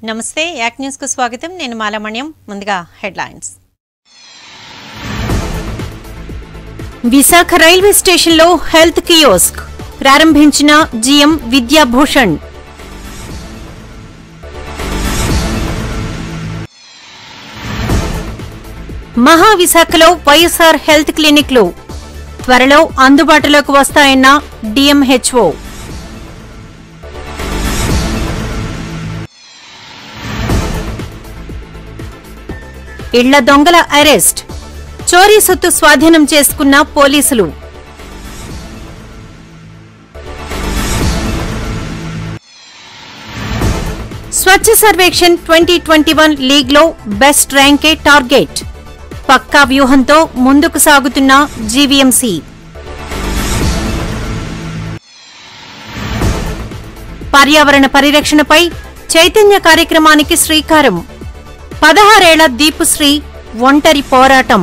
నమస్తే యాక్ న్యూస్ కు స్వాగతం నేను మాలమణ్యం ముందుగా హెడ్లైన్స్ విశాఖ రైల్వే స్టేషన్లో హెల్త్ కియోస్క్ ప్రారంభించిన జీఎం విద్యాభూషణ్ మహావిశాఖలో వైఎస్ఆర్ హెల్త్ క్లినిక్లు త్వరలో అందుబాటులోకి వస్తాయన్న డిఎంహెచ్ఓ ఇళ్ల దొంగల అరెస్ట్ చోరీ సొత్తు స్వాధీనం చేసుకున్న పోలీసులు Swachh Survekshan twenty twenty one లీగ్లో బెస్ట్ ర్యాంకే టార్గెట్ పక్కా వ్యూహంతో ముందుకు సాగుతున్న జీవీఎంసీ పర్యావరణ పరిరక్షణపై చైతన్య కార్యక్రమానికి శ్రీకారం పదహారేళ్ల దీపుశ్రీ ఒంటరి పోరాటం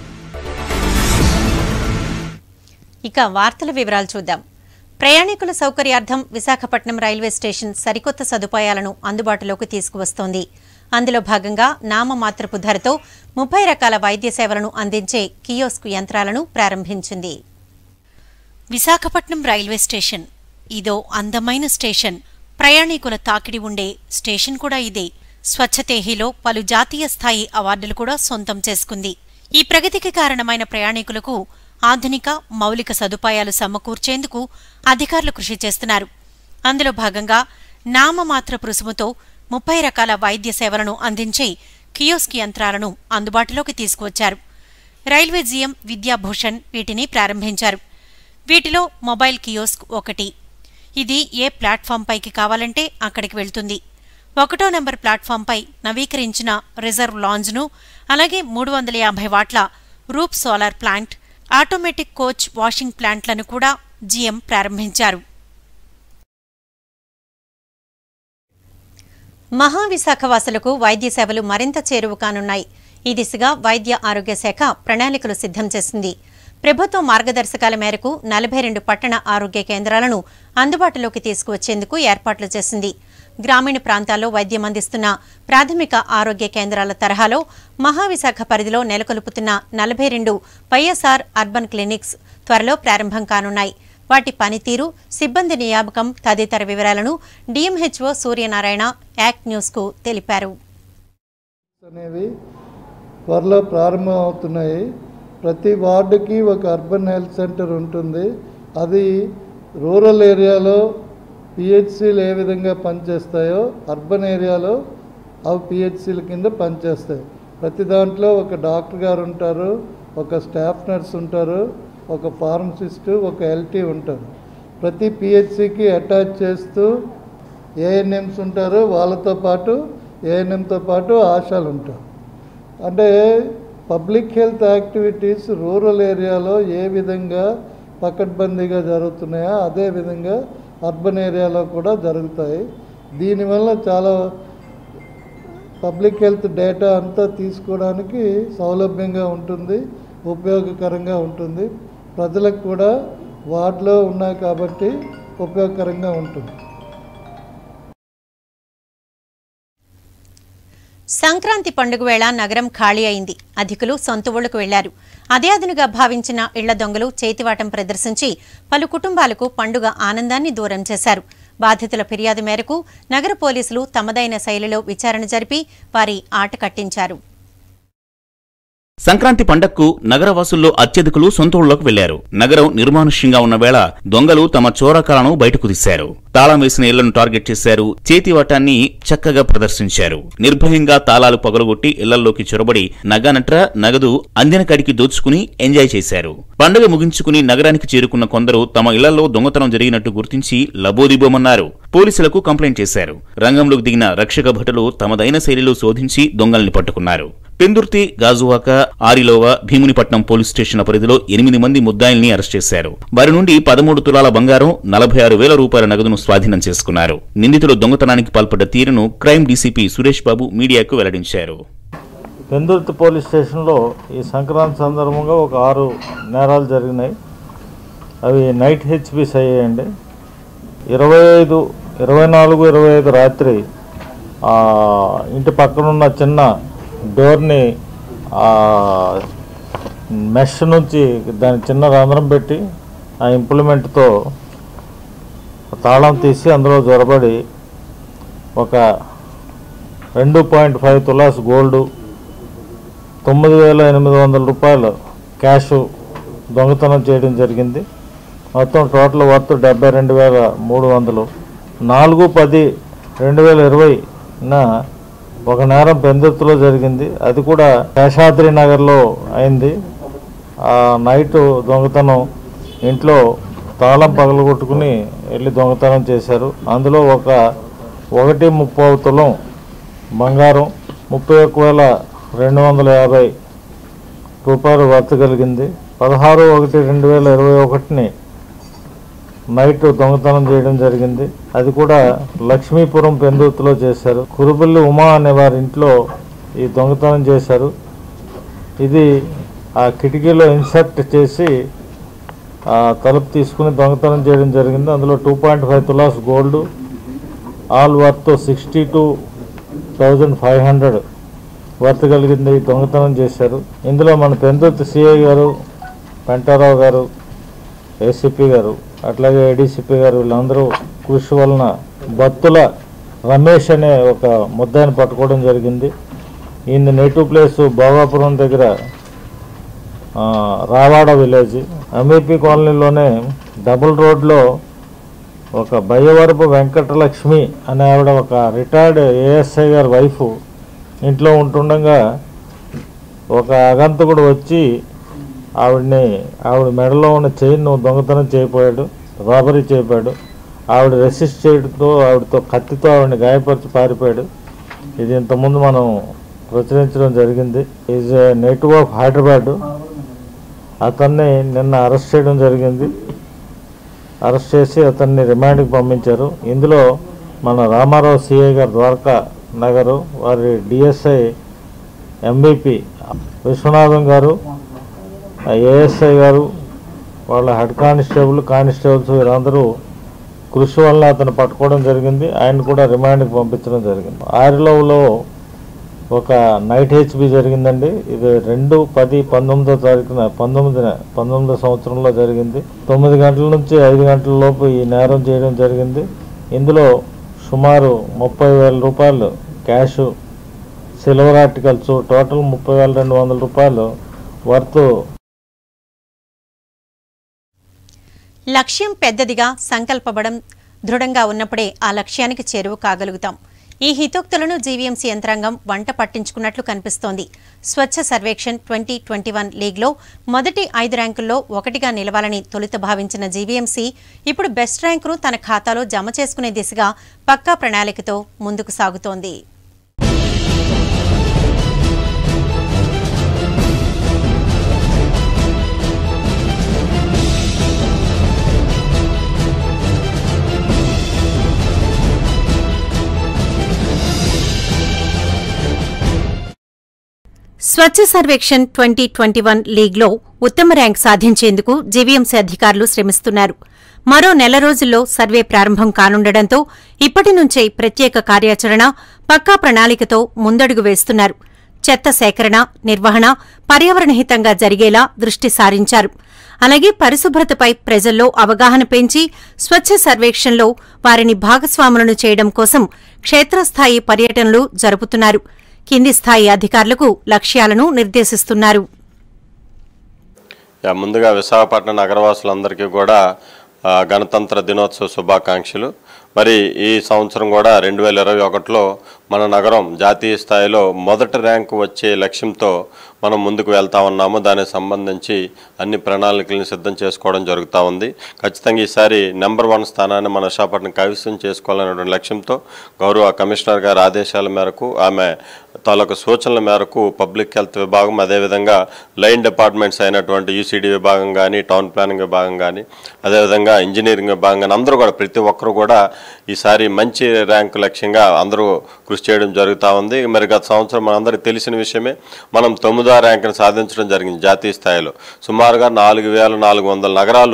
ఇక వార్తల వివరాలు చూద్దాం ప్రయాణికుల సౌకర్యార్థం విశాఖపట్నం రైల్వే స్టేషన్ సరికొత్త సదుపాయాలను అందుబాటులోకి తీసుకువస్తోంది అందులో భాగంగా నామమాత్రపు ధరతో ముప్పై రకాల వైద్య సేవలను అందించే కియోస్క్ యంత్రాలను ప్రారంభించింది విశాఖపట్నం రైల్వే స్టేషన్ ఇదో అందమైన స్టేషన్ ప్రయాణికుల తాకిడి ఉండే స్టేషన్ కూడా ఇదే స్వచ్ఛతేహిలో పలు జాతీయ స్థాయి అవార్డులు కూడా సొంతం చేసుకుంది ఈ ప్రగతికి కారణమైన ప్రయాణికులకు ఆధునిక మౌలిక సదుపాయాలు సమకూర్చేందుకు అధికారులు కృషి చేస్తున్నారు అందులో భాగంగా నామమాత్ర రుసుముతో ముప్పై రకాల వైద్య సేవలను అందించే కియోస్క్ యంత్రాలను అందుబాటులోకి తీసుకువచ్చారు రైల్వే జీఎం విద్యాభూషణ్ వీటిని ప్రారంభించారు వీటిలో మొబైల్ కియోస్క్ ఒకటి ఇది ఏ ప్లాట్ఫామ్ పైకి కావాలంటే అక్కడికి వెళ్తుంది ఒకటో నెంబర్ ప్లాట్ఫామ్పై నవీకరించిన రిజర్వ్ లాంజ్ను అలాగే మూడు వందల యాభై వాట్ల roof solar plant automatic coach washing ప్లాంట్లను కూడా జీఎం ప్రారంభించారు మహావిశాఖ వాసులకు వైద్య సేవలు మరింత చేరువ కానున్నాయి ఈ దిశగా వైద్య ఆరోగ్య శాఖ ప్రణాళికలు సిద్ధం చేసింది ప్రభుత్వ మార్గదర్శకాల మేరకు నలభై రెండు పట్టణ ఆరోగ్య కేంద్రాలను అందుబాటులోకి తీసుకువచ్చేందుకు ఏర్పాట్లు చేసింది గ్రామీణ ప్రాంతాల్లో వైద్యం అందిస్తున్న ప్రాథమిక ఆరోగ్య కేంద్రాల తరహాలో మహావిశాఖ పరిధిలో నెలకొల్పుతున్న నలభై రెండు వైఎస్ఆర్ అర్బన్ క్లినిక్స్ త్వరలో ప్రారంభం కానున్నాయి వాటి పనితీరు సిబ్బంది నియామకం తదితర వివరాలను డిఎంహెచ్ఓ సూర్యనారాయణ యాక్ట్ న్యూస్కు తెలిపారు అనేవి త్వరలో ప్రారంభం అవుతున్నాయి ప్రతి వార్డుకి ఒక అర్బన్ హెల్త్ సెంటర్ ఉంటుంది అది రూరల్ ఏరియాలో పిహెచ్సిలు ఏ విధంగా పనిచేస్తాయో అర్బన్ ఏరియాలో అవి పిహెచ్సిల కింద పనిచేస్తాయి ప్రతి దాంట్లో ఒక డాక్టర్ గారు ఉంటారు ఒక స్టాఫ్ నర్స్ ఉంటారు ఒక ఫార్మసిస్ట్ ఒక ఎల్టీ ఉంటారు ప్రతి పిహెచ్సికి అటాచ్ చేస్తూ ఏఎన్ఎంస్ ఉంటారు వాళ్ళతో పాటు ఏఎన్ఎంతో పాటు ఆశాలు ఉంటారు అంటే పబ్లిక్ హెల్త్ యాక్టివిటీస్ రూరల్ ఏరియాలో ఏ విధంగా పకడ్బందీగా జరుగుతున్నాయో అదే విధంగా అర్బన్ ఏరియాలో కూడా జరుగుతాయి దీనివల్ల చాలా పబ్లిక్ హెల్త్ డేటా అంతా తీసుకోవడానికి సౌలభ్యంగా ఉంటుంది ఉపయోగకరంగా ఉంటుంది ప్రజలకు కూడా వార్డులో ఉన్నాయి కాబట్టి ఉపయోగకరంగా ఉంటుంది సంక్రాంతి పండుగ వేళ నగరం ఖాళీ అయింది అధికులు సొంత ఊళ్లకు వెళ్లారు అదే అదునుగా భావించిన ఇళ్ల దొంగలు చేతివాటం ప్రదర్శించి పలు కుటుంబాలకు పండుగ ఆనందాన్ని దూరం చేశారు బాధితుల ఫిర్యాదు మేరకు నగర పోలీసులు తమదైన శైలిలో విచారణ జరిపి వారి ఆట కట్టించారు సంక్రాంతి పండక్కు నగరవాసుల్లో అత్యధికులు సొంత ఊళ్ళలోకి వెళ్లారు నగరం నిర్మానుష్యంగా ఉన్న వేళ దొంగలు తమ చోరకాలను బయటకు తీశారు తాళం వేసిన ఇళ్లను టార్గెట్ చేశారు చేతివాటాన్ని చక్కగా ప్రదర్శించారు నిర్భయంగా తాళాలు పగలగొట్టి ఇళ్లలోకి చొరబడి నగానట్ర నగదు అందిన కడికి దోచుకుని ఎంజాయ్ చేశారు పండుగ ముగించుకుని నగరానికి చేరుకున్న కొందరు తమ ఇళ్లలో దొంగతనం జరిగినట్టు గుర్తించి లబోదిబోమన్నారు పోలీసులకు కంప్లైంట్ చేశారు రంగంలోకి దిగిన రక్షక భటులు తమదైన శైలిలో శోధించి దొంగల్ని పట్టుకున్నారు పెందుర్తి గాజువాక ఆరిలోవ భీమునిపట్నం పోలీస్ స్టేషన్ల పరిధిలో ఎనిమిది మంది ముద్దాయిల్ని అరెస్ట్ చేశారు వారి నుండి పదమూడు తులాల బంగారం నలభై ఆరు వేల రూపాయల నగదును స్వాధీనం చేసుకున్నారు నిందితులు దొంగతనానికి పాల్పడ్డ తీరును క్రైమ్ డీసీపీ సురేష్ బాబు మీడియాకు వెల్లడించారు పెందుర్తి పోలీస్ స్టేషన్లో ఈ సంక్రాంతి సందర్భంగా ఒక ఆరు నేరాలు జరిగినాయి అవి నైట్ హెచ్పిస్ అయ్యాయండి ఇరవై ఐదు ఇరవై నాలుగు ఇరవై ఐదు రాత్రి ఆ, ఇంటి పక్కన ఉన్న చిన్న డోర్ని ఆ, మెష్ నుంచి దాని చిన్న రంధ్రం పెట్టి ఆ ఇంప్లిమెంట్తో తాళం తీసి అందులో జొరబడి ఒక రెండు పాయింట్ ఫైవ్ తులాస్ గోల్డ్ తొమ్మిది వేల ఎనిమిది వందల రూపాయలు క్యాష్ దొంగతనం చేయడం జరిగింది మొత్తం టోటల్ వర్త్ డెబ్బై రెండు వేల మూడు వందలు నాలుగు పది రెండు వేల ఇరవైన ఒక నేరం పెందుర్తిలో జరిగింది అది కూడా శేషాద్రి నగర్లో అయింది ఆ నైట్ దొంగతనం ఇంట్లో తాళం పగలగొట్టుకుని వెళ్ళి దొంగతనం చేశారు అందులో ఒక ఒకటి ముప్పై తులం బంగారం ముప్పై ఒక్క వేల రెండు వందల యాభై రూపాయలు వర్త్ కలిగింది పదహారు ఒకటి రెండు వేల ఇరవై ఒకటిని నైట్ దొంగతనం చేయడం జరిగింది అది కూడా లక్ష్మీపురం పెందుతులో చేశారు కురుబల్లి ఉమా అనే వారి ఇంట్లో ఈ దొంగతనం చేశారు ఇది ఆ కిటికీలో ఇన్సర్ట్ చేసి ఆ తలుపు తీసుకుని దొంగతనం చేయడం జరిగింది అందులో two point five tolas gold all worth sixty two thousand five hundred worth కలిగింది ఈ దొంగతనం చేశారు ఇందులో మన పెందుర్తి సిఐ గారు పెంటారావు గారు ఏసీపీ గారు అట్లాగే ఏడీసీపీ గారు వీళ్ళందరూ కృషి వలన బత్తుల రమేష్ అనే ఒక ముద్దాయిని పట్టుకోవడం జరిగింది ఈయన నేటివ్ ప్లేస్ భోగాపురం దగ్గర ఆ, రావాడ విలేజ్ ఎంఈపీ కాలనీలోనే డబుల్ రోడ్లో ఒక బయ్యవరపు వెంకటలక్ష్మి అనే ఆవిడ ఒక రిటైర్డ్ ఏఎస్ఐ గారి వైఫ్ ఇంట్లో ఉంటుండగా ఒక అగంతకుడు వచ్చి ఆవిడని ఆవిడ మెడలో ఉన్న చైన్ దొంగతనం చేయపోయాడు రాబరీ చేయపోయాడు ఆవిడ రెసిస్ట్ చేయడంతో ఆవిడతో కత్తితో ఆవిడని గాయపరిచి పారిపోయాడు ఇది ఇంతకుముందు మనం ప్రచురించడం జరిగింది ఈజ్ నేటివ్ ఆఫ్ హైదరాబాద్ అతన్ని నిన్న అరెస్ట్ చేయడం జరిగింది అరెస్ట్ చేసి అతన్ని రిమాండ్కి పంపించారు ఇందులో మన రామారావు సిఐ గారు ద్వారకా నగరు వారి డిఎస్ఐ ఎంబీపీ విశ్వనాథం గారు ఏఎస్ఐ గారు వాళ్ళ హెడ్ కానిస్టేబుల్ కానిస్టేబుల్స్ వీరందరూ కృషి వల్ల అతను పట్టుకోవడం జరిగింది ఆయన కూడా రిమాండ్కి పంపించడం జరిగింది ఆరిలోలో ఒక నైట్ హెచ్బి జరిగిందండి ఇది రెండు పది పంతొమ్మిదో తారీఖున పంతొమ్మిదిన పంతొమ్మిదో సంవత్సరంలో జరిగింది తొమ్మిది గంటల నుంచి ఐదు గంటల లోపు ఈ నేరం చేయడం జరిగింది ఇందులో సుమారు ముప్పై వేల రూపాయలు క్యాష్ సిల్వర్ ఆర్టికల్స్ టోటల్ ముప్పై వేల రెండు వందల రూపాయలు వర్త్ లక్ష్యం పెద్దదిగా సంకల్పబడం దృఢంగా ఉన్నప్పుడే ఆ లక్ష్యానికి చేరువ కాగలుగుతాం ఈ హితోక్తులను జీవీఎంసీ యంత్రాంగం వంట పట్టించుకున్నట్లు కనిపిస్తోంది Swachh Survekshan twenty twenty one లీగ్లో మొదటి ఐదు ర్యాంకుల్లో ఒకటిగా నిలవాలని తొలుత భావించిన జీవీఎంసీ ఇప్పుడు బెస్ట్ ర్యాంకును తన ఖాతాలో జమ చేసుకునే దిశగా పక్కా ప్రణాళికతో ముందుకు సాగుతోంది Swachh Survekshan twenty twenty one లీగ్లో ఉత్తమ ర్యాంక్ సాధించేందుకు జీవీఎంసీ అధికారులు శ్రమిస్తున్నారు మరో నెల రోజుల్లో సర్వే ప్రారంభం కానుండటంతో ఇప్పటి నుంచే ప్రత్యేక కార్యాచరణ పక్కా ప్రణాళికతో ముందడుగు వేస్తున్నారు చెత్త సేకరణ నిర్వహణ పర్యావరణహితంగా జరిగేలా దృష్టి సారించారు అలాగే పరిశుభ్రతపై ప్రజల్లో అవగాహన పెంచి స్వచ్ఛ సర్వేక్షణలో వారిని భాగస్వాములను చేయడం కోసం క్షేత్రస్థాయి పర్యటనలు జరుపుతున్నారు కింది స్థాయి అధికారులకు లక్ష్యాలను నిర్దేశిస్తున్నారు యా, ముందుగా విశాఖపట్నం నగరవాసులందరికీ కూడా ఆ, గణతంత్ర దినోత్సవ శుభాకాంక్షలు మరి ఈ సంవత్సరం కూడా రెండు వేల ఇరవై ఒకటిలో మన నగరం జాతీయ స్థాయిలో మొదటి ర్యాంకు వచ్చే లక్ష్యంతో మనం ముందుకు వెళ్తా ఉన్నాము దానికి సంబంధించి అన్ని ప్రణాళికలను సిద్ధం చేసుకోవడం జరుగుతూ ఉంది ఖచ్చితంగా ఈసారి నెంబర్ వన్ స్థానాన్ని మన విశాఖపట్నం కైవసం చేసుకోవాలనేటువంటి లక్ష్యంతో గౌరవ కమిషనర్ గారి ఆదేశాల మేరకు ఆమె తాలూకు సూచనల మేరకు పబ్లిక్ హెల్త్ విభాగం అదేవిధంగా లైన్ డిపార్ట్మెంట్స్ అయినటువంటి యూసీడీ విభాగం కానీ టౌన్ ప్లానింగ్ విభాగం కానీ అదేవిధంగా ఇంజనీరింగ్ విభాగం కానీ అందరూ కూడా ప్రతి ఒక్కరు కూడా ఈసారి మంచి ర్యాంకు లక్ష్యంగా అందరూ కృషి చేయడం జరుగుతూ ఉంది మరి గత సంవత్సరం మనందరికీ తెలిసిన విషయమే మనం తొమ్మిదో ర్యాంకును సాధించడం జరిగింది జాతీయ స్థాయిలో సుమారుగా నాలుగు వేల నాలుగు వందల నగరాలు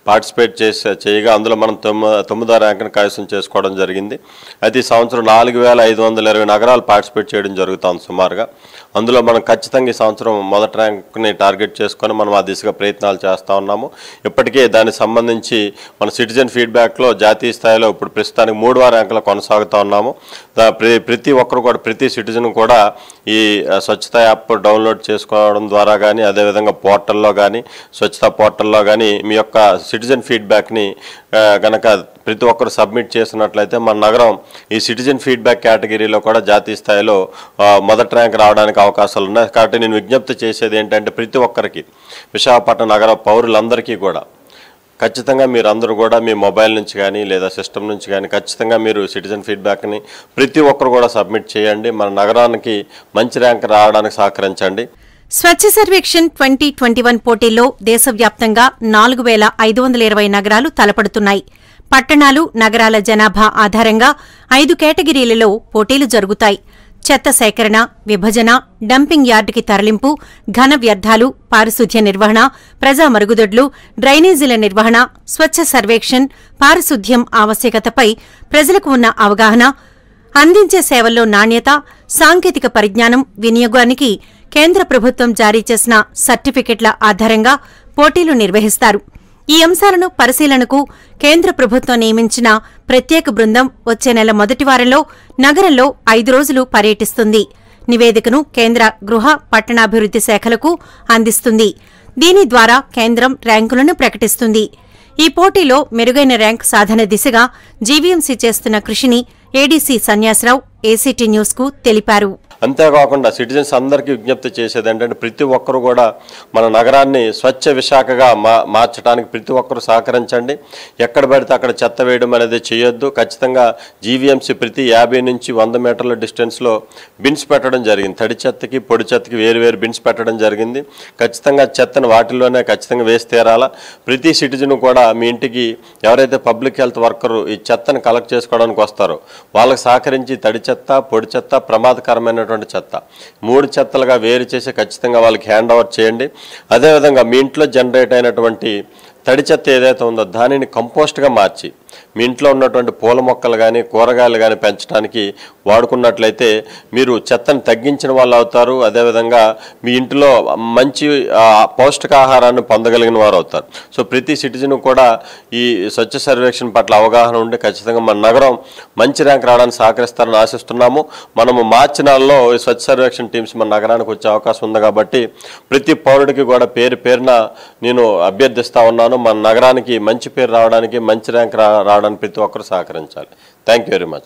పార్టిసిపేట్ చేసే చేయగా అందులో మనం తొమ్మి తొమ్మిదో ర్యాంకును కైవసం చేసుకోవడం జరిగింది అయితే ఈ సంవత్సరం నాలుగు వేల ఐదు వందల ఇరవై నగరాలు పార్టిసిపేట్ చేయడం జరుగుతుంది సుమారుగా అందులో మనం ఖచ్చితంగా ఈ సంవత్సరం మొదటి ర్యాంక్ని టార్గెట్ చేసుకొని మనం ఆ దిశగా ప్రయత్నాలు చేస్తూ ఉన్నాము ఇప్పటికే దానికి సంబంధించి మన సిటిజన్ ఫీడ్బ్యాక్లో జాతీయ స్థాయిలో ఇప్పుడు ప్రస్తుతానికి మూడవ ర్యాంకులో కొనసాగుతూ ఉన్నాము దా- ప్ర- ప్రతి ఒక్కరు కూడా ప్రతి సిటిజన్ కూడా ఈ ఆ, స్వచ్ఛత యాప్ డౌన్లోడ్ చేసుకోవడం ద్వారా కానీ అదేవిధంగా పోర్టల్లో కానీ స్వచ్ఛత పోర్టల్లో కానీ మీ యొక్క సిటిజన్ ఫీడ్బ్యాక్ని గనక ప్రతి ఒక్కరు సబ్మిట్ చేసినట్లయితే మన నగరం ఈ సిటిజన్ ఫీడ్బ్యాక్ కేటగిరీలో కూడా జాతీయ స్థాయిలో ఆ, మొదటి ర్యాంక్ రావడానికి అవకాశాలు ఉన్నాయి కాబట్టి నేను విజ్ఞప్తి చేసేది ఏంటంటే ప్రతి ఒక్కరికి విశాఖపట్నం నగర పౌరులందరికీ కూడా ఖచ్చితంగా మీరు అందరూ కూడా మీ మొబైల్ నుంచి కానీ లేదా సిస్టమ్ నుంచి కానీ ఖచ్చితంగా మీరు సిటిజన్ ఫీడ్బ్యాక్ని ప్రతి ఒక్కరు కూడా సబ్మిట్ చేయండి మన నగరానికి మంచి ర్యాంక్ రావడానికి సహకరించండి Swachh Survekshan twenty twenty one పోటీల్లో దేశవ్యాప్తంగా నాలుగు వేల ఐదు వందల ఇరవై నగరాలు తలపడుతున్నాయి పట్టణాలు నగరాల జనాభా ఆధారంగా ఐదు కేటగిరీలలో పోటీలు జరుగుతాయి చెత్త సేకరణ విభజన డంపింగ్ యార్డుకి తరలింపు ఘన వ్యర్థాలు పారిశుధ్య నిర్వహణ ప్రజా మరుగుదొడ్లు డ్రైనేజీల నిర్వహణ స్వచ్ఛ సర్వేక్షణ్ పారిశుధ్యం ఆవశ్యకతపై ప్రజలకు ఉన్న అవగాహన అందించే సేవల్లో నాణ్యత సాంకేతిక పరిజ్ఞానం వినియోగానికి కేంద్ర ప్రభుత్వం జారీ చేసిన సర్టిఫికెట్ల ఆధారంగా పోటీలు నిర్వహిస్తారు ఈ అంశాలను పరిశీలనకు కేంద్ర ప్రభుత్వం నియమించిన ప్రత్యేక బృందం వచ్చే నెల మొదటి వారంలో నగరంలో ఐదు రోజులు పర్యటిస్తుంది నివేదికను కేంద్ర గృహ పట్టణాభివృద్ది శాఖలకు అందిస్తుంది దీని ద్వారా కేంద్రం ర్యాంకులను ప్రకటిస్తుంది ఈ పోటీలో మెరుగైన ర్యాంక్ సాధన దిశగా జీవీఎంసీ చేస్తున్న కృషిని ఏడీసీ సన్యాసరావు ఏసీటీ న్యూస్కు తెలిపారు అంతేకాకుండా సిటిజన్స్ అందరికీ విజ్ఞప్తి చేసేది ఏంటంటే ప్రతి ఒక్కరు కూడా మన నగరాన్ని స్వచ్ఛ విశాఖగా మా మార్చడానికి ప్రతి ఒక్కరు సహకరించండి ఎక్కడ పడితే అక్కడ చెత్త వేయడం అనేది చేయొద్దు ఖచ్చితంగా జీవీఎంసీ ప్రతి యాభై నుంచి వంద మీటర్ల డిస్టెన్స్లో బిన్స్ పెట్టడం జరిగింది తడి చెత్తకి పొడి చెత్తకి వేరు వేరు బిన్స్ పెట్టడం జరిగింది ఖచ్చితంగా చెత్తను వాటిల్లోనే ఖచ్చితంగా వేసి తీరాలా ప్రతి సిటిజన్ కూడా మీ ఇంటికి ఎవరైతే పబ్లిక్ హెల్త్ వర్కర్ ఈ చెత్తను కలెక్ట్ చేసుకోవడానికి వస్తారో వాళ్ళకి సహకరించి తడి చెత్త పొడి చెత్త ప్రమాదకరమైనటువంటి చెత్త మూడు చెత్తలుగా వేరు చేసి ఖచ్చితంగా వాళ్ళకి హ్యాండ్ ఓవర్ చేయండి అదేవిధంగా మీ ఇంట్లో జనరేట్ అయినటువంటి తడి చెత్త ఏదైతే ఉందో దానిని కంపోస్ట్గా మార్చి మీ ఇంట్లో ఉన్నటువంటి పూల మొక్కలు కానీ కూరగాయలు కానీ పెంచడానికి వాడుకున్నట్లయితే మీరు చెత్తను తగ్గించిన వాళ్ళు అవుతారు అదేవిధంగా మీ ఇంట్లో మంచి ఆ, పౌష్టికాహారాన్ని పొందగలిగిన వారు అవుతారు సో ప్రతి సిటిజన్ కూడా ఈ స్వచ్ఛ సర్వేక్షణ పట్ల అవగాహన ఉండి ఖచ్చితంగా మన నగరం మంచి ర్యాంక్ రావడానికి సహకరిస్తారని ఆశిస్తున్నాము మనము మార్చి నెలలో ఈ స్వచ్ఛ సర్వేక్షణ టీమ్స్ మన నగరానికి వచ్చే అవకాశం ఉంది కాబట్టి ప్రతి పౌరుడికి కూడా పేరు పేరున నేను అభ్యర్థిస్తా ఉన్నాను మన నగరానికి మంచి పేరు రావడానికి మంచి ర్యాంక్ రా రావడానికి ప్రతి ఒక్కరు సహకరించాలి థ్యాంక్ యూ వెరీ మచ్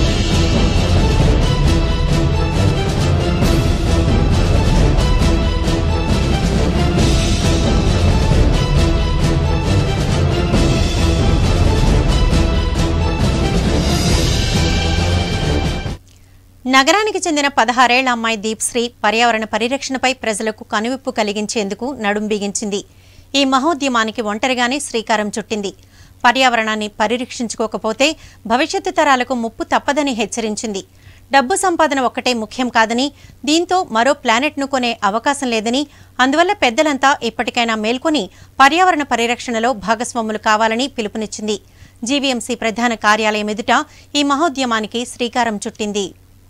నగరానికి చెందిన పదహారేళ్ల అమ్మాయి దీప్శ్రీ పర్యావరణ పరిరక్షణపై ప్రజలకు కనువిప్పు కలిగించేందుకు నడుం బిగించింది ఈ మహోద్యమానికి ఒంటరిగానే శ్రీకారం చుట్టింది పర్యావరణాన్ని పరిరక్షించుకోకపోతే భవిష్యత్తు తరాలకు ముప్పు తప్పదని హెచ్చరించింది డబ్బు సంపాదన ఒక్కటే ముఖ్యం కాదని దీంతో మరో ప్లానెట్ను కొనే అవకాశం లేదని అందువల్ల పెద్దలంతా ఇప్పటికైనా మేల్కొని పర్యావరణ పరిరక్షణలో భాగస్వాములు కావాలని పిలుపునిచ్చింది జీవీఎంసీ ప్రధాన కార్యాలయం ఎదుట ఈ మహోద్యమానికి శ్రీకారం చుట్టింది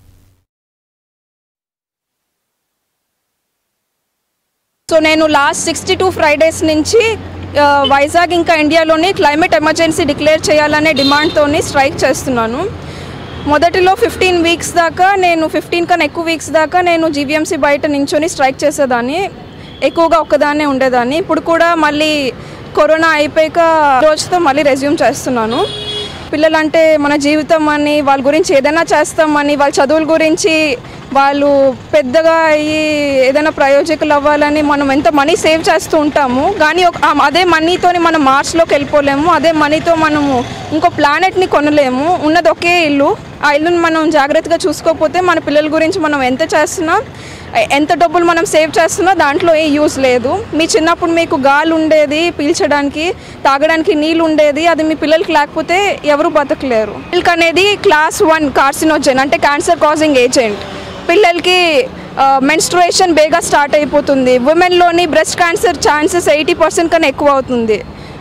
సో నేను లాస్ట్ సిక్స్టీ టూ ఫ్రైడేస్ నుంచి ఆ, వైజాగ్ ఇంకా ఇండియాలోని క్లైమేట్ ఎమర్జెన్సీ డిక్లేర్ చేయాలనే డిమాండ్తో స్ట్రైక్ చేస్తున్నాను మొదటిలో ఫిఫ్టీన్ వీక్స్ దాకా నేను ఫిఫ్టీన్ కన్నా ఎక్కువ వీక్స్ దాకా నేను జీవీఎంసీ బయట నించొని స్ట్రైక్ చేసేదాన్ని ఎక్కువగా ఒక్కదాన్నే ఉండేదాన్ని ఇప్పుడు కూడా మళ్ళీ కరోనా అయిపోయాక రోజుతో మళ్ళీ రెజ్యూమ్ చేస్తున్నాను పిల్లలంటే మన జీవితం అని వాళ్ళ గురించి ఏదైనా చేస్తామని వాళ్ళ చదువుల గురించి వాళ్ళు పెద్దగా అయ్యి ఏదైనా ప్రయోజకులు అవ్వాలని మనం ఎంత మనీ సేవ్ చేస్తూ ఉంటాము కానీ ఒక- ఆ- అదే మనీతోని మనం మార్స్లోకి వెళ్ళిపోలేము అదే మనీతో మనము ఇంకో ప్లానెట్ని కొనలేము ఉన్నది ఒకే ఇల్లు ఆ ఇల్లుని మనం జాగ్రత్తగా చూసుకోకపోతే మన పిల్లల గురించి మనం ఎంత చేస్తున్నా ఎ- ఎంత డబ్బులు మనం సేవ్ చేస్తున్నా దాంట్లో ఏ యూజ్ లేదు మీ చిన్నప్పుడు మీకు గాలి ఉండేది పీల్చడానికి తాగడానికి నీళ్ళు ఉండేది అది మీ పిల్లలకి లేకపోతే ఎవరు బతకలేరు మిల్క్ అనేది క్లాస్ వన్ కార్సినోజెన్ అంటే క్యాన్సర్ కాజింగ్ ఏజెంట్ పిల్లలకి మెన్స్ట్రుయేషన్ బేగా స్టార్ట్ అయిపోతుంది ఉమెన్లోని breast cancer chances eighty percent కన్నా ఎక్కువ అవుతుంది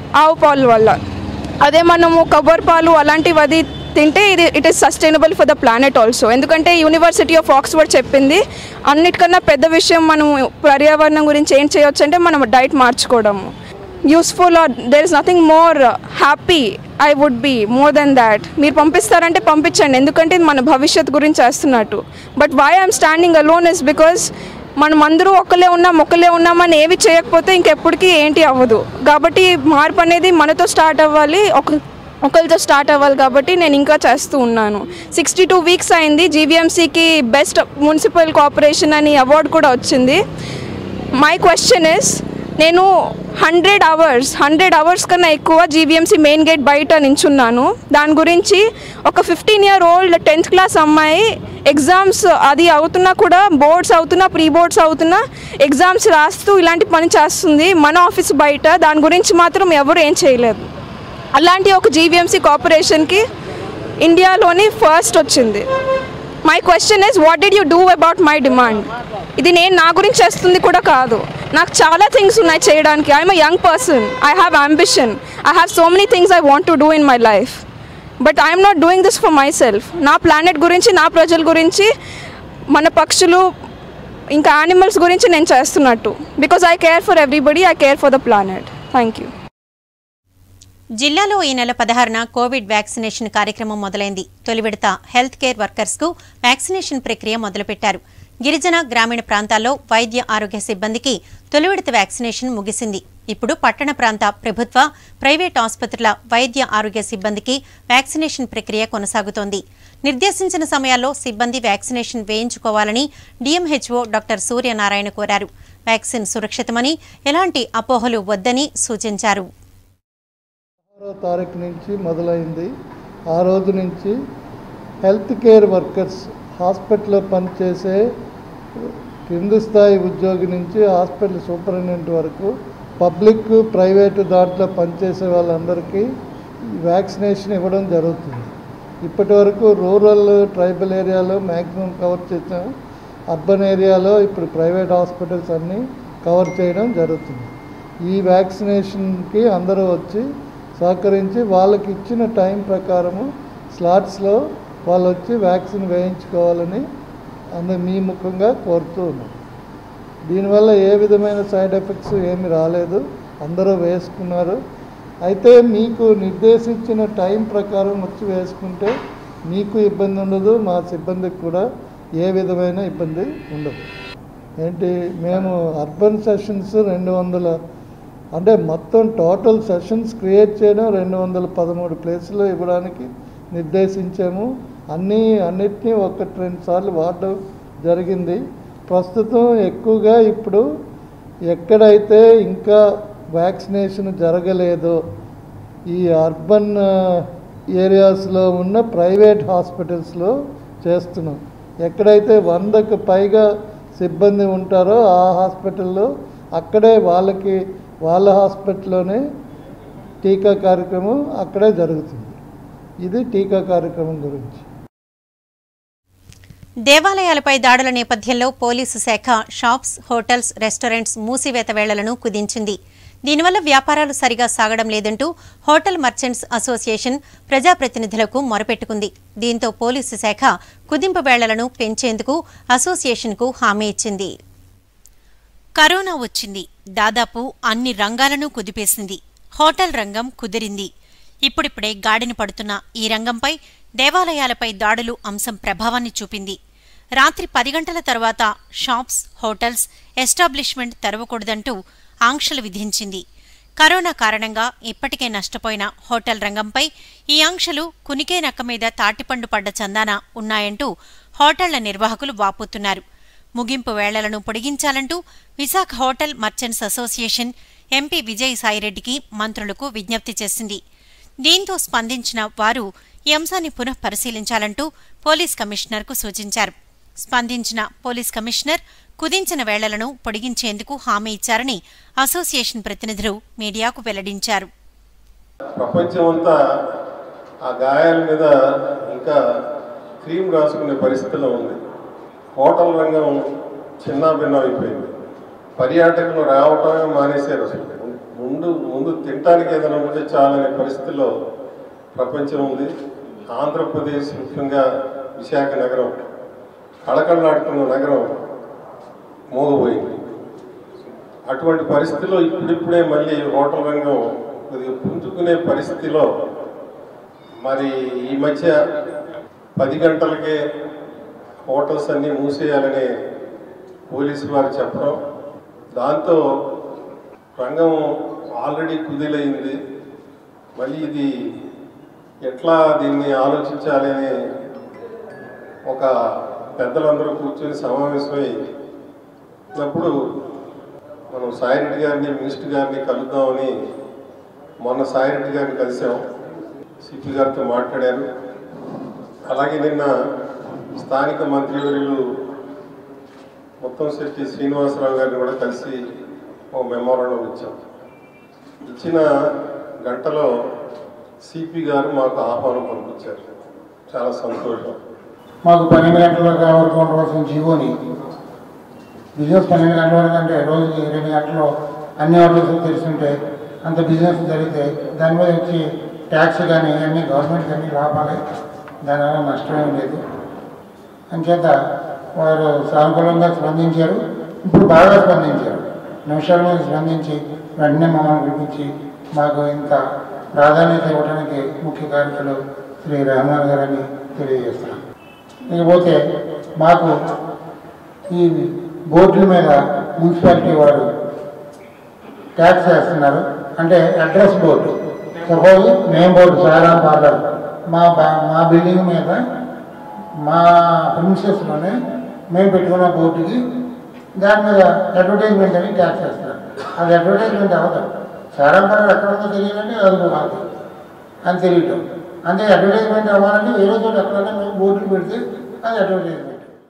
ఆవు పాలు వల్ల అదే మనము కొబ్బరి పాలు అలాంటివి అది తింటే ఇది it is sustainable for the planet also ఎందుకంటే యూనివర్సిటీ ఆఫ్ ఆక్స్ఫర్డ్ చెప్పింది అన్నిటికన్నా పెద్ద విషయం మనం పర్యావరణం గురించి ఏం చేయొచ్చు అంటే మనం డైట్ మార్చుకోవడము useful or there is nothing more happy I would be more than that మీరు పంపిస్తారంటే పంపించండి ఎందుకంటే ఇది మన భవిష్యత్ గురించి చేస్తున్నట్టు but why I'm standing alone is because మనం అందరూ ఒక్కలే ఉన్నాం ఒక్కలే ఉన్నామని ఏవి చేయకపోతే ఇంకెప్పటికీ ఏంటి అవ్వదు కాబట్టి మార్పు అనేది మనతో స్టార్ట్ అవ్వాలి ఒక ఒకరితో స్టార్ట్ అవ్వాలి కాబట్టి నేను ఇంకా చేస్తూ ఉన్నాను సిక్స్టీ టూ వీక్స్ అయింది జీవీఎంసీకి బెస్ట్ మున్సిపల్ కార్పొరేషన్ అని అవార్డు కూడా వచ్చింది మై క్వశ్చన్ ఇస్ నేను హండ్రెడ్ అవర్స్ హండ్రెడ్ అవర్స్ కన్నా ఎక్కువ జీవీఎంసీ మెయిన్ గేట్ బయట నించున్నాను దాని గురించి ఒక fifteen year old tenth class అమ్మాయి ఎగ్జామ్స్ అది అవుతున్నా కూడా బోర్డ్స్ అవుతున్నా ప్రీ బోర్డ్స్ అవుతున్నా ఎగ్జామ్స్ రాస్తూ ఇలాంటి పని చేస్తుంది మన ఆఫీస్ బయట దాని గురించి మాత్రం ఎవరు ఏం చేయలేదు అలాంటి ఒక జీవీఎంసీ కార్పొరేషన్కి ఇండియాలోని ఫస్ట్ వచ్చింది my question is what did you do about my demand ఇది నేను నా గురించి చేస్తుంది కూడా కాదు నాకు చాలా థింగ్స్ ఉన్నాయి చేయడానికి I'm a young person I have ambition I have so many things I want to do in my life but I'm not doing this for myself నా ప్లానెట్ గురించి నా ప్రజల గురించి మన పక్షులు ఇంకా యానిమల్స్ గురించి నేను చేస్తున్నట్టు because I care for everybody I care for the planet thank you జిల్లాలో ఈ నెల పదహారున కోవిడ్ వ్యాక్సినేషన్ కార్యక్రమం మొదలైంది తొలి విడత హెల్త్ కేర్ వర్కర్స్కు వ్యాక్సినేషన్ ప్రక్రియ మొదలుపెట్టారు గిరిజన గ్రామీణ ప్రాంతాల్లో వైద్య ఆరోగ్య సిబ్బందికి తొలి విడత వ్యాక్సినేషన్ ముగిసింది ఇప్పుడు పట్టణ ప్రాంత ప్రభుత్వ ప్రైవేట్ ఆసుపత్రుల వైద్య ఆరోగ్య సిబ్బందికి వ్యాక్సినేషన్ ప్రక్రియ కొనసాగుతోంది నిర్దేశించిన సమయాల్లో సిబ్బంది వ్యాక్సినేషన్ వేయించుకోవాలని డీఎంహెచ్ఓ డాక్టర్ సూర్యనారాయణ కోరారు వ్యాక్సిన్ సురక్షితమని ఎలాంటి అపోహలు వద్దని సూచించారు ఆరో తారీఖు నుంచి మొదలైంది ఆ రోజు నుంచి హెల్త్ కేర్ వర్కర్స్ హాస్పిటల్లో పనిచేసే కింది స్థాయి ఉద్యోగి నుంచి హాస్పిటల్ సూపరింటెండెంట్ వరకు పబ్లిక్ ప్రైవేటు దాంట్లో పనిచేసే వాళ్ళందరికీ ఈ వ్యాక్సినేషన్ ఇవ్వడం జరుగుతుంది ఇప్పటి వరకు రూరల్ ట్రైబల్ ఏరియాలో మ్యాక్సిమం కవర్ చేసాం అర్బన్ ఏరియాలో ఇప్పుడు ప్రైవేట్ హాస్పిటల్స్ అన్నీ కవర్ చేయడం జరుగుతుంది ఈ వ్యాక్సినేషన్కి అందరూ వచ్చి సహకరించి వాళ్ళకి ఇచ్చిన టైం ప్రకారము స్లాట్స్లో వాళ్ళు వచ్చి వ్యాక్సిన్ వేయించుకోవాలని అందరు మీ ముఖంగా కోరుతూ ఉన్నాం దీనివల్ల ఏ విధమైన సైడ్ ఎఫెక్ట్స్ ఏమి రాలేదు అందరూ వేసుకున్నారు అయితే మీకు నిర్దేశించిన టైం ప్రకారం వచ్చి వేసుకుంటే మీకు ఇబ్బంది ఉండదు మా సిబ్బందికి కూడా ఏ విధమైన ఇబ్బంది ఉండదు ఏంటి మేము అర్బన్ సెషన్స్ రెండు వందల అంటే మొత్తం టోటల్ సెషన్స్ క్రియేట్ చేయడం రెండు వందల పదమూడు ప్లేసులు ఇవ్వడానికి నిర్దేశించాము అన్నీ అన్నిటినీ ఒకటి రెండు సార్లు వాడడం జరిగింది ప్రస్తుతం ఎక్కువగా ఇప్పుడు ఎక్కడైతే ఇంకా వ్యాక్సినేషన్ జరగలేదో ఈ అర్బన్ ఏరియాస్లో ఉన్న ప్రైవేట్ హాస్పిటల్స్లో చేస్తున్నాం ఎక్కడైతే వందకు పైగా సిబ్బంది ఉంటారో ఆ హాస్పిటల్లో అక్కడే వాళ్ళకి వాళ్ళ హాస్పిటల్లోనే టీకా కార్యక్రమం అక్కడే జరుగుతుంది ఇది టీకా కార్యక్రమం గురించి దేవాలయాలపై దాడుల నేపథ్యంలో పోలీసు శాఖ షాప్స్ హోటల్స్ రెస్టారెంట్స్ మూసివేత వేళలను కుదించింది దీనివల్ల వ్యాపారాలు సరిగా సాగడం లేదంటూ హోటల్ మర్చెంట్స్ అసోసియేషన్ ప్రజాప్రతినిధులకు మొరపెట్టుకుంది దీంతో పోలీసు శాఖ కుదింపు వేళలను పెంచేందుకు అసోసియేషన్కు హామీ ఇచ్చింది కరోనా వచ్చింది దాదాపు అన్ని రంగాలను కుదిపేసింది హోటల్ రంగం కుదిరింది ఇప్పుడిప్పుడే గాడిన పడుతున్న ఈ రంగంపై దేవాలయాలపై దాడులు అంశం ప్రభావాన్ని చూపింది రాత్రి పది గంటల తర్వాత షాప్స్ హోటల్స్ ఎస్టాబ్లిష్మెంట్ తెరవకూడదంటూ ఆంక్షలు విధించింది కరోనా కారణంగా ఇప్పటికే నష్టపోయిన హోటల్ రంగంపై ఈ ఆంక్షలు కునికే నక్క మీద తాటిపండు పడ్డ చందాన ఉన్నాయంటూ హోటళ్ల నిర్వాహకులు వాపోతున్నారు ముగింపు వేళలను పొడిగించాలంటూ Visakha hotel merchants association MP విజయసాయిరెడ్డికి మంత్రులకు విజ్ఞప్తి చేసింది దీంతో స్పందించిన వారు ఈ అంశాన్ని పునః పరిశీలించాలంటూ పోలీస్ కమిషనర్కు సూచించారు స్పందించిన పోలీస్ కమిషనర్ కుదించిన వేళలను పొడిగించేందుకు హామీ ఇచ్చారని అసోసియేషన్ ప్రతినిధులు మీడియాకు వెల్లడించారు ప్రపంచం అంతా ఆ గాయాల మీద ఇంకా క్రీమ్ రాసుకునే పరిస్థితిలో ఉంది హోటల్ రంగం చిన్న భిన్నం అయిపోయింది పర్యాటకులు రావటమే మానేశారు అసలు ముందు ముందు తినడానికి ఏదైనా ఉంటే చాలనే పరిస్థితిలో ప్రపంచం ఉంది ఆంధ్రప్రదేశ్ ముఖ్యంగా విశాఖ నగరం కళకళలాడుతున్న నగరం మోగబోయింది అటువంటి పరిస్థితిలో ఇప్పుడిప్పుడే మళ్ళీ హోటల్ రంగం కొద్దిగా పుంజుకునే పరిస్థితిలో మరి ఈ మధ్య పది గంటలకే హోటల్స్ అన్నీ మూసేయాలని పోలీసు వారు చెప్పడం దాంతో రంగం ఆల్రెడీ కుదిలైంది మళ్ళీ ఇది ఎట్లా దీన్ని ఆలోచించాలని ఒక పెద్దలందరూ కూర్చొని సమావేశమై అప్పుడు మనం సాయిరెడ్డి గారిని మినిస్టర్ గారిని కలుద్దామని మొన్న సాయిరెడ్డి గారిని కలిసాం సిపి గారితో మాట్లాడారు అలాగే నిన్న స్థానిక మంత్రివర్యులు మొత్తం శెట్టి శ్రీనివాసరావు గారిని కూడా కలిసి ఒక మెమోరాండం ఇచ్చాం ఇచ్చిన గంటలో సిపి గారు మాకు ఆహ్వానం పంపించారు చాలా సంతోషం మాకు పన్నెండు గంటల వరకు ఉండవలసిన జీవోని బిజినెస్ పన్నెండు గంటల వరకు అంటే రోజుకి రెండు గంటలు అన్ని హోటల్స్ తెలుసుంటే అంత బిజినెస్ జరిగితే దాని మీద వచ్చి ట్యాక్స్ కానీ అన్ని గవర్నమెంట్కి అన్ని లాభాలే దానివల్ల నష్టమేం లేదు అంచేత వారు సానుకూలంగా స్పందించారు ఇప్పుడు బాగా స్పందించారు నిమిషాల మీద స్పందించి వెంటనే మమ్మల్ని పిలిపించి మాకు ఇంత ప్రాధాన్యత ఇవ్వడానికి ముఖ్య కార్యకులు శ్రీ రహమాన్ గారని తెలియజేస్తున్నాం ఇకపోతే మాకు ఈ బోర్డుల మీద మున్సిపాలిటీ వారు ట్యాక్స్ వేస్తున్నారు అంటే address board suppose name board Sara parlour మా బా- మా బిల్డింగ్ మీద మా ప్రిన్సెస్లోనే మేము పెట్టుకున్న బోర్డుకి దాని మీద అడ్వర్టైజ్మెంట్ అని ట్యాక్స్ వేస్తున్నారు అది అడ్వర్టైజ్మెంట్ అవ్వదు సారా పార్లర్ ఎక్కడ ఉందో తెలియాలంటే అది కాదు అని తెలియటం అంటే అడ్వర్టైజ్మెంట్ అవ్వాలంటే వేరే చోట ఎక్కడైనా మేము బోర్డులు పెడితే అది అడ్వర్టైజ్మెంట్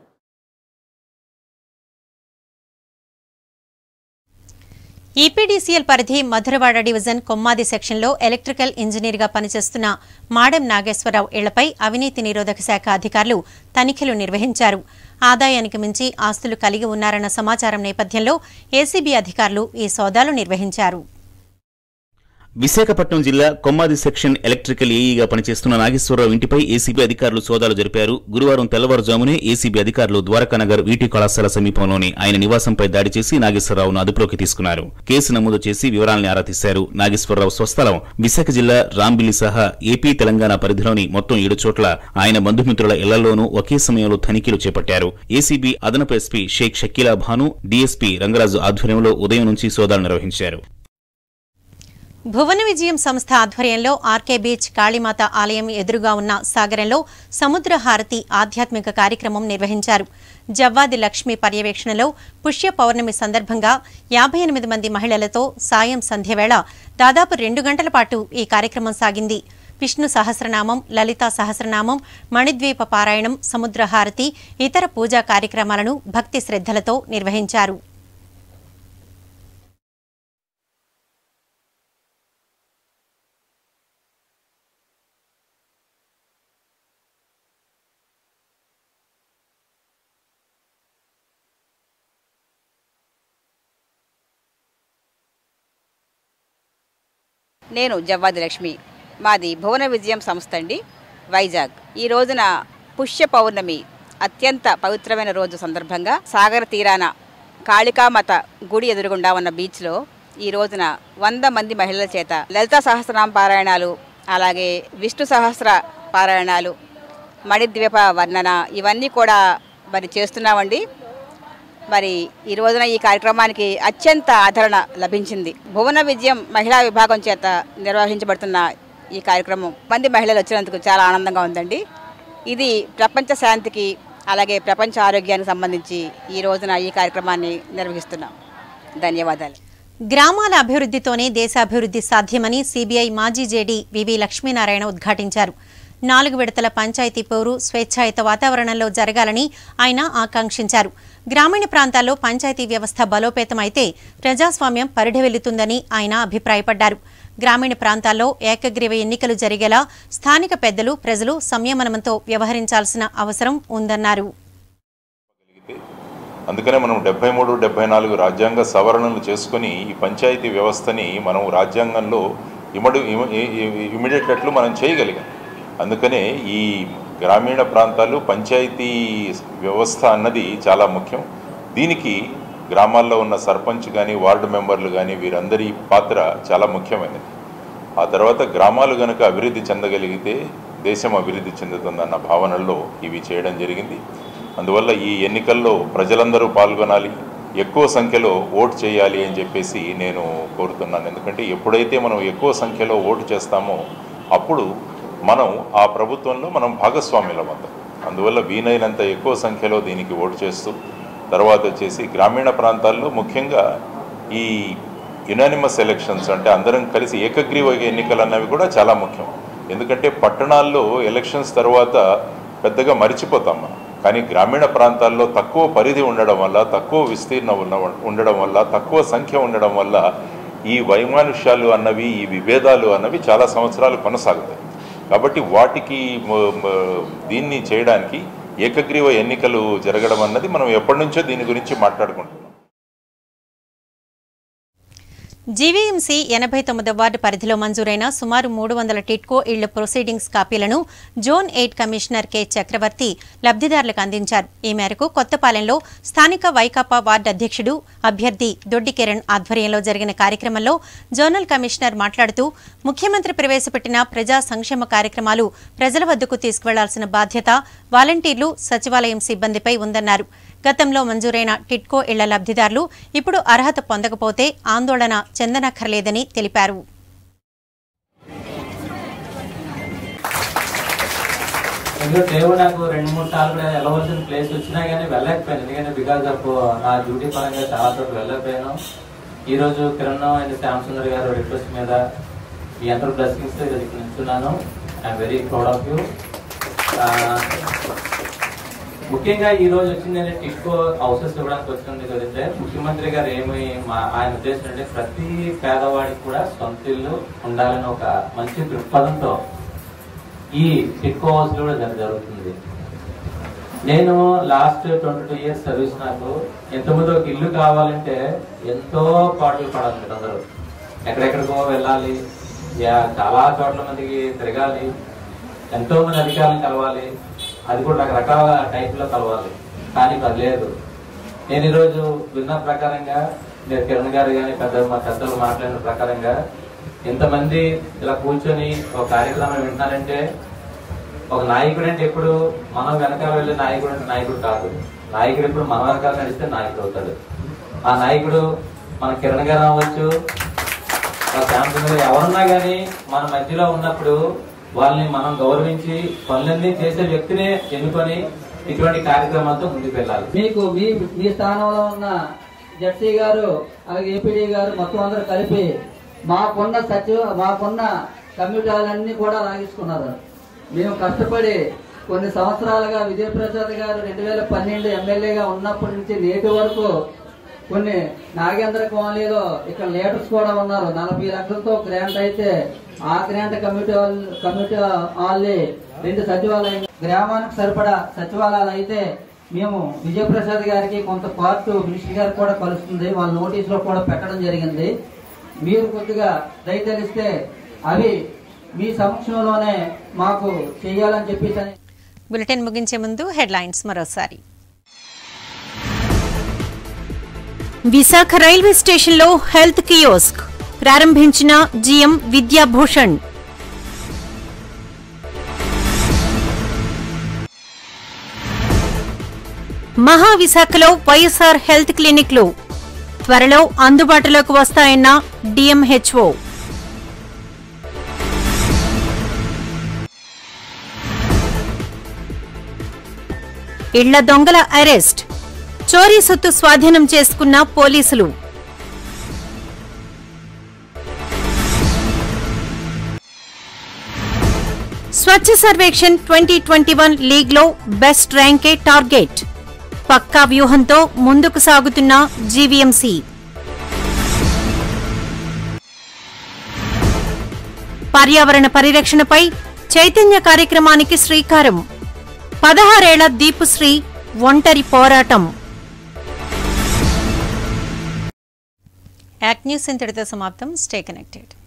ఈపీడీసీఎల్ పరిధి మధురవాడ డివిజన్ కొమ్మాది సెక్షన్లో ఎలక్ట్రికల్ ఇంజనీర్గా పనిచేస్తున్న మాడెం నాగేశ్వరరావు ఇళ్లపై అవినీతి నిరోధక శాఖ అధికారులు తనిఖీలు నిర్వహించారు ఆదాయానికి మించి ఆస్తులు కలిగి ఉన్నారన్న సమాచారం నేపథ్యంలో ఏసీబీ అధికారులు ఈ సోదాలు నిర్వహించారు విశాఖపట్నం జిల్లా కొమ్మాది సెక్షన్ ఎలక్ట్రికల్ ఏఈగా పనిచేస్తున్న నాగేశ్వరరావు ఇంటిపై ఏసీబీ అధికారులు సోదాలు జరిపారు గురువారం తెల్లవారుజామునే ఏసీబీ అధికారులు ద్వారకానగర్ వీటి కళాశాల సమీపంలోని ఆయన నివాసంపై దాడి చేసి నాగేశ్వరరావును అదుపులోకి తీసుకున్నారు కేసు నమోదు చేసి వివరాల్ని ఆరా తీశారు నాగేశ్వరరావు స్వస్థలం విశాఖ జిల్లా రాంబిల్లి సహా ఏపీ తెలంగాణ పరిధిలోని మొత్తం ఏడు చోట్ల ఆయన బంధుమిత్రుల ఇళ్లలోనూ ఒకే సమయంలో తనిఖీలు చేపట్టారు ఏసీబీ అదనపు ఎస్పీ షేక్ షకీలా భాను డీఎస్పీ రంగరాజు ఆధ్వర్యంలో ఉదయం నుంచి సోదాలు నిర్వహించారు భువన విజయం సంస్థ ఆధ్వర్యంలో ఆర్కే బీచ్ కాళీమాత ఆలయం ఎదురుగా ఉన్న సాగరంలో సముద్ర హారతి ఆధ్యాత్మిక కార్యక్రమం నిర్వహించారు జవ్వాది లక్ష్మి పర్యవేక్షణలో పుష్య పౌర్ణమి సందర్భంగా యాభై ఎనిమిది మంది మహిళలతో సాయం సంధ్యవేళ దాదాపు రెండు గంటల పాటు ఈ కార్యక్రమం సాగింది విష్ణు సహస్రనామం లలితా సహస్రనామం మణిద్వీప పారాయణం సముద్ర హారతి ఇతర పూజా కార్యక్రమాలను భక్తి శ్రద్ధలతో నిర్వహించారు నేను జవ్వాది లక్ష్మి మాది భువన విజయం సంస్థ అండి వైజాగ్ ఈ రోజున పుష్య పౌర్ణమి అత్యంత పవిత్రమైన రోజు సందర్భంగా సాగర తీరాన కాళికామాత గుడి ఎదురుగుండా ఉన్న బీచ్లో ఈ రోజున వంద మంది మహిళల చేత లలితా సహస్రనామ పారాయణాలు అలాగే విష్ణు సహస్ర పారాయణాలు మణిద్వీప వర్ణన ఇవన్నీ కూడా మరి చేస్తున్నామండి మరి ఈ రోజున ఈ కార్యక్రమానికి అత్యంత ఆదరణ లభించింది భువన విజయం మహిళా విభాగం చేత నిర్వహించబడుతున్న ఈ కార్యక్రమం మంది మహిళలు వచ్చినందుకు చాలా ఆనందంగా ఉందండి ఇది ప్రపంచ శాంతికి అలాగే ప్రపంచ ఆరోగ్యానికి సంబంధించి ఈ రోజున ఈ కార్యక్రమాన్ని నిర్వహిస్తున్నాం ధన్యవాదాలు గ్రామాల అభివృద్ధితోనే దేశాభివృద్ధి సాధ్యమని సీబీఐ మాజీ జేడీ వివి లక్ష్మీనారాయణ ఉద్ఘాటించారు నాలుగు విడతల పంచాయతీ పోరు స్వేచ్ఛాయుత వాతావరణంలో జరగాలని ఆయన ఆకాంక్షించారు గ్రామీణ ప్రాంతాల్లో పంచాయతీ వ్యవస్థ బలోపేతమైతే ప్రజాస్వామ్యం పరిఢవిల్లుతుందని ఆయన అభిప్రాయపడ్డారు గ్రామీణ ప్రాంతాల్లో ఏకగ్రీవ ఎన్నికలు జరిగేలా స్థానిక పెద్దలు ప్రజలు సంయమనంతో వ్యవహరించాల్సిన అవసరం ఉందన్నారు అందుకనే మనం డెబ్బై మూడు డెబ్బై నాలుగు రాజ్యాంగ సవరణలు చేసుకొని ఈ పంచాయతీ వ్యవస్థని మనం రాజ్యాంగంలో ఇమడు ఇమీడియట్లట్లు మనం చేయగలిగాం అందుకనే ఈ గ్రామీణ ప్రాంతాలు పంచాయతీ వ్యవస్థ అన్నది చాలా ముఖ్యం దీనికి గ్రామాల్లో ఉన్న సర్పంచ్ కానీ వార్డు మెంబర్లు కానీ వీరందరి పాత్ర చాలా ముఖ్యమైనది ఆ తర్వాత గ్రామాలు గనుక అభివృద్ధి చెందగలిగితే దేశం అభివృద్ధి చెందుతుందన్న భావనలో ఇవి చేయడం జరిగింది అందువల్ల ఈ ఎన్నికల్లో ప్రజలందరూ పాల్గొనాలి ఎక్కువ సంఖ్యలో ఓటు చేయాలి అని చెప్పేసి నేను కోరుతున్నాను ఎందుకంటే ఎప్పుడైతే మనం ఎక్కువ సంఖ్యలో ఓటు చేస్తామో అప్పుడు మనం ఆ ప్రభుత్వంలో మనం భాగస్వామ్యులం అవుతాం అందువల్ల వీలైనంత ఎక్కువ సంఖ్యలో దీనికి ఓటు చేస్తూ తర్వాత వచ్చేసి గ్రామీణ ప్రాంతాల్లో ముఖ్యంగా ఈ యునానిమస్ ఎలక్షన్స్ అంటే అందరం కలిసి ఏకగ్రీవ ఎన్నికలు అన్నవి కూడా చాలా ముఖ్యం ఎందుకంటే పట్టణాల్లో ఎలక్షన్స్ తర్వాత పెద్దగా మరిచిపోతాం మనం కానీ గ్రామీణ ప్రాంతాల్లో తక్కువ పరిధి ఉండడం వల్ల తక్కువ విస్తీర్ణం ఉన్న ఉండడం వల్ల తక్కువ సంఖ్య ఉండడం వల్ల ఈ వైమానుష్యాలు అన్నవి ఈ విభేదాలు అన్నవి చాలా సంవత్సరాలు కొనసాగుతాయి కాబట్టి వాటికి మ- మ- దీన్ని చేయడానికి ఏకగ్రీవ ఎన్నికలు జరగడం అన్నది మనం ఎప్పటి నుంచో దీని గురించి మాట్లాడుకుంటున్నాం జీవీఎంసీ ఎనభై తొమ్మిదో వార్డు పరిధిలో మంజూరైన సుమారు మూడు వందల టిట్కో ఇళ్ల ప్రొసీడింగ్స్ కాపీలను zone eight commissioner K Chakravarthi లబ్ధిదారులకు అందించారు ఈ మేరకు కొత్తపాలెంలో స్థానిక వైకాపా వార్డు అధ్యక్షుడు అభ్యర్థి దొడ్డి కిరణ్ ఆధ్వర్యంలో జరిగిన కార్యక్రమంలో జోనల్ కమిషనర్ మాట్లాడుతూ ముఖ్యమంత్రి ప్రవేశపెట్టిన ప్రజా సంక్షేమ కార్యక్రమాలు ప్రజల వద్దకు తీసుకువెళ్లాల్సిన బాధ్యత వాలంటీర్లు సచివాలయం సిబ్బందిపై ఉందన్నారు గతంలో మంజూరైన టిట్కో ఇళ్ల లబ్ధిదారులు ఇప్పుడు అర్హత పొందకపోతే ఆందోళన చెందనక్కర్లేదని తెలిపారు ఎందుకంటే దేవుడు నాకు రెండు మూడు సార్లు కూడా వెళ్ళవలసిన ప్లేస్ వచ్చినా కానీ వెళ్ళకపోయాను ఎందుకంటే బికాజ్ ఆఫ్ నా డ్యూటీ పరంగా చాలా చోట్ల వెళ్ళకపోయాను ఈ రోజు కిరణ్ అండ్ శ్యామ్ సుందర్ గారు రిక్వెస్ట్ మీద ఈ అందరూ బ్లెస్సింగ్స్ ఇక్కడ నిల్చున్నాను I'm very proud of you ముఖ్యంగా ఈ రోజు వచ్చింది ఏంటంటే టిక్కో హౌసెస్ ఇవ్వడానికి వచ్చింది కదంటే ముఖ్యమంత్రి గారు ఏమి మా ఆయన ఉద్దేశం అంటే ప్రతి పేదవాడికి కూడా సొంత ఇల్లు ఉండాలని ఒక మంచి దృక్పథంతో ఈ టిక్కో హౌస్ కూడా జర- జరుగుతుంది నేను last twenty two years service నాకు ఎంతమంది ఒక ఇల్లు కావాలంటే ఎంతో పాటలు పడాలి మీరు అందరూ ఎక్కడెక్కడికో వెళ్ళాలి యా- చాలా చోట్ల మందికి తిరగాలి ఎంతో మంది అధికారులను కలవాలి అది కూడా రకరకాల టైప్ లో కలవాలి కానీ ఇప్పుడు అది లేదు నేను ఈరోజు విన్న ప్రకారంగా మీరు కిరణ్ గారు కానీ పెద్ద మా పెద్దలు మాట్లాడిన ప్రకారంగా ఇంతమంది ఇలా కూర్చొని ఒక కార్యక్రమం వింటున్నారంటే ఒక నాయకుడు అంటే ఎప్పుడు మనం వెనకాల వెళ్ళే నాయకుడు అంటే నాయకుడు కాదు నాయకుడు ఎప్పుడు మన వెనకాల నడిస్తే నాయకుడు అవుతాడు ఆ నాయకుడు మన కిరణ్ గారు అవ్వచ్చు మన శాంసంగ్ గారు ఎవరున్నా కానీ మన మధ్యలో ఉన్నప్పుడు వాళ్ళని మనం గౌరవించి పనులన్నీ చేసే వ్యక్తినే ఎన్నుకొని ఇటువంటి కార్యక్రమాలతో ముందుకు వెళ్ళాలి మీకు మీ మీ స్థానంలో ఉన్న జడ్సీ గారు అలాగే ఏపీడీ గారు మొత్తం అందరూ కలిపి మాకున్న సచివ మాకున్న కమ్యూనిటీలన్నీ కూడా లాగించుకున్నారు మేము కష్టపడి కొన్ని సంవత్సరాలుగా విజయప్రసాద్ గారు రెండు వేల పన్నెండు ఎమ్మెల్యేగా ఉన్నప్పటి నుంచి నేటి వరకు కొన్ని నాగేంద్ర కాలనీలో ఇక్కడ లీడర్స్ కూడా ఉన్నారు నలభై లక్షలతో గ్రాంట్ అయితే ఆ గ్రాంట్ కమిటీ వాళ్ళు కమిటీ వాళ్ళే రెండు సచివాలయం గ్రామానికి సరిపడా సచివాలయాలు అయితే మేము విజయప్రసాద్ గారికి కొంత పార్ట్ మినిస్టర్ గారికి కూడా కలుస్తుంది వాళ్ళ నోటీసులో కూడా పెట్టడం జరిగింది మీరు కొద్దిగా దయతలిస్తే అవి మీ సమక్షంలోనే మాకు చేయాలని చెప్పేసి బులెటిన్ ముగించే ముందు హెడ్లైన్స్ మరోసారి విశాఖ రైల్వే స్టేషన్లో హెల్త్ కియోస్క్ ప్రారంభించిన జీఎం విద్యాభూషణ్ మహావిశాఖలో వైఎస్ఆర్ హెల్త్ క్లినిక్లు త్వరలో అందుబాటులోకి వస్తాయన్న డిఎంహెచ్ఓ ఇళ్ల దొంగల అరెస్ట్ చోరీ సొత్తు స్వాధీనం చేసుకున్న పోలీసులు Swachh Survekshan twenty twenty one లీగ్లో బెస్ట్ ర్యాంకే టార్గెట్ పక్కా వ్యూహంతో ముందుకు సాగుతున్న జీవీఎంసీ పర్యావరణ పరిరక్షణపై చైతన్య కార్యక్రమానికి శ్రీకారం పదహారేళ్ల దీపుశ్రీ ఒంటరి పోరాటం యాక్ట్ న్యూస్ ఇంతటితో సమాప్తం స్టే కనెక్టెడ్